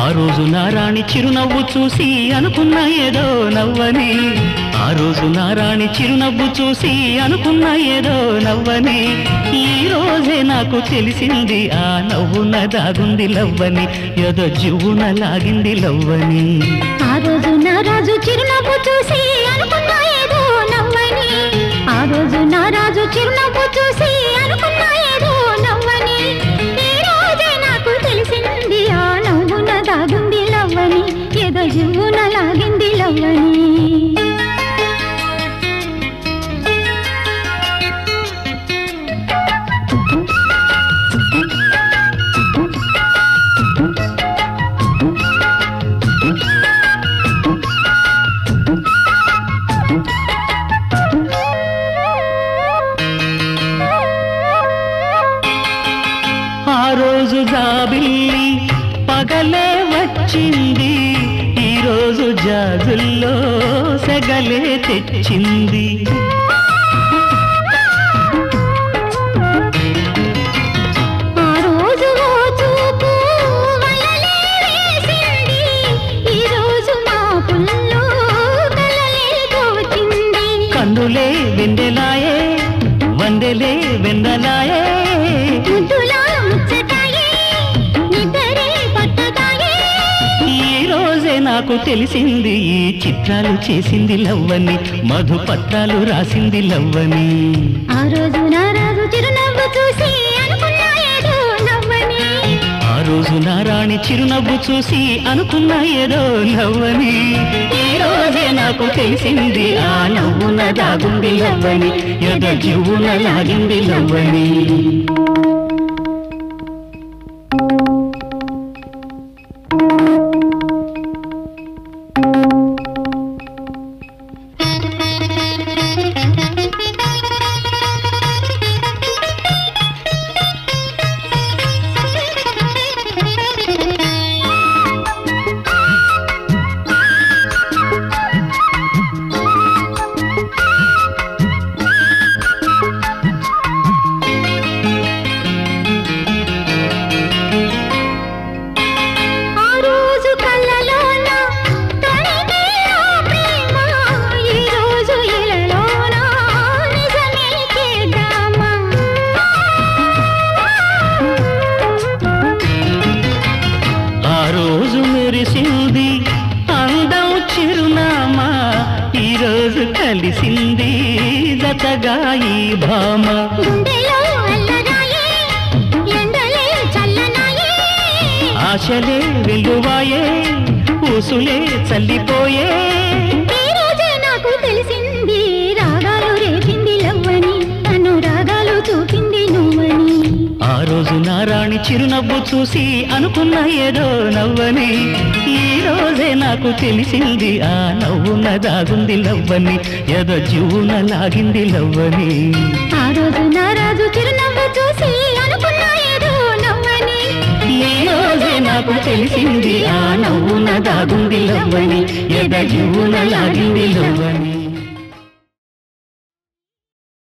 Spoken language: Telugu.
ఆ రోజు నారాణి చిరునవ్వు చూసి అనుకున్న ఏదో నవ్వని ఆ రోజు నారాణి చిరునవ్వు చూసి అనుకున్న ఏదో నవ్వని ఈ రోజే నాకు తెలిసింది ఆ నవ్వున దాగుంది లవ్వని ఏదో జివ్వున లాగింది లవ్వని ఆ రోజు నా రాజు చిరునవ్వు చూసి అనుకున్నా ఏదో నవ్వని ఆ రోజు నా రాజు చిరునవ్వు చూసి అనుకున్నా ఏదో నవ్వని ఈ రోజే నాకు తెలిసింది ఆ నవ్వున దాగుంది లవ్వని ఏదో జివ్వున లాగింది లవ్వని ఆ రోజు జాబిల్లి పగలే వచ్చింది ఈ రోజు జాజుల్లో సెగలే తెచ్చింది ఆ రోజు ఓ చూపు వలలే వేసింది ఈ రోజు మా పుల్లో కలలే తోచింది కన్నులే వెందెలాయే వందెలే వెందలాయే ముద్దులా ముచ్చటాయే నిద్రే పట్టదాయే ఈ రోజే నాకు తెలిసింది ఈ చిత్రాలు చేసింది లవ్వని మధుపత్రాలు రాసింది లవ్వని ఆ రోజు నా రాజు చిరునవ్వు చూసి అనుకున్నా ఏదో నవ్వని ఆ రోజు నారాణి చిరునవ్వు చూసి అనుకున్న ఏదో నవ్వని ఈ రోజే నాకు తెలిసింది ఆ నవ్వున దాగుంది లవ్వని ఎద జీవున లాగింది లవ్వని ఆ రోజు కళ్ళలోన తొణికే ఆ ప్రేమ ఈ రోజు ఇలలోన నిజమే చేద్దామా ఆ రోజు మెరిసింది అందం చిరునామా ఈ రోజు కలిసింది జతగా ఈ భామ గుండెలో అల్లరాయే ఎండలే చల్లనాయే ఆశలే వెలువాయే ఊసులే చల్లిపోయే ఈ రోజే నాకు తెలిసింది రాగాలు రేపింది లవ్వని తను రాగాలు చూపింది నువ్వని ఆ రోజు నారాణి చిరునవ్వు చూసి అనుకున్న ఏదో నవ్వని ఈ రోజే నాకు తెలిసింది ఆ నవ్వున దాగుంది లవ్వని ఏదో జీవున లాగింది లవ్వని ఆ రోజు నా రాజు చిరునవ్వు చూసి అనుకున్నా ఏదో నవ్వని ఈ రోజే నాకు తెలిసింది ఆ నవ్వున దాగుంది లవ్వని ఎద జీవున లాగింది లవ్వని